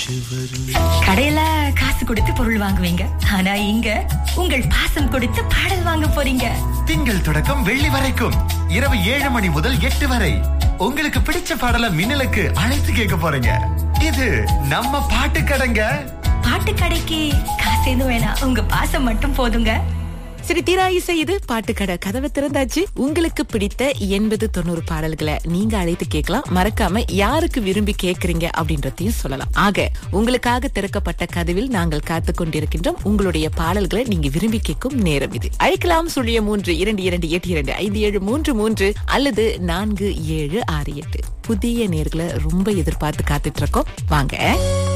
கடையில காசு கொடுத்து பொருள் வாங்குவீங்க ஆனா இங்க உங்கள் பாசம் கொடுத்து பாடல் வாங்க போறீங்க திங்கள் தொடக்கம் வெள்ளி வரைக்கும் இரவு ஏழு மணி முதல் எட்டு வரை உங்களுக்கு பிடிச்ச பாடல மின்னலுக்கு அழைத்து கேட்க போறீங்க இது நம்ம பாட்டு கடைங்க பாட்டு கடைக்கு காசு எதுவும் வேணாம் உங்க பாசம் மட்டும் போதுங்க சரி தீரா இசை இது பாட்டுக்கடை கதவை திறந்தாச்சு உங்களுக்கு பிடித்த எண்பது தொண்ணூறு பாடல்களை நீங்க அழைத்து கேட்கலாம் மறக்காம யாருக்கு விரும்பி கேக்குறீங்க அப்படின்றதையும் சொல்லலாம் ஆக உங்களுக்காக திறக்கப்பட்ட கதவில் நாங்கள் காத்து கொண்டிருக்கின்றோம் உங்களுடைய பாடல்களை நீங்க விரும்பி கேட்கும் நேரம் இது அழைக்கலாம் சுழிய மூன்று இரண்டு இரண்டு எட்டு இரண்டு ஐந்து ஏழு மூன்று மூன்று அல்லது நான்கு ஏழு ஆறு எட்டு புதிய நேர்களை ரொம்ப எதிர்பார்த்து காத்துட்டு இருக்கோம் வாங்க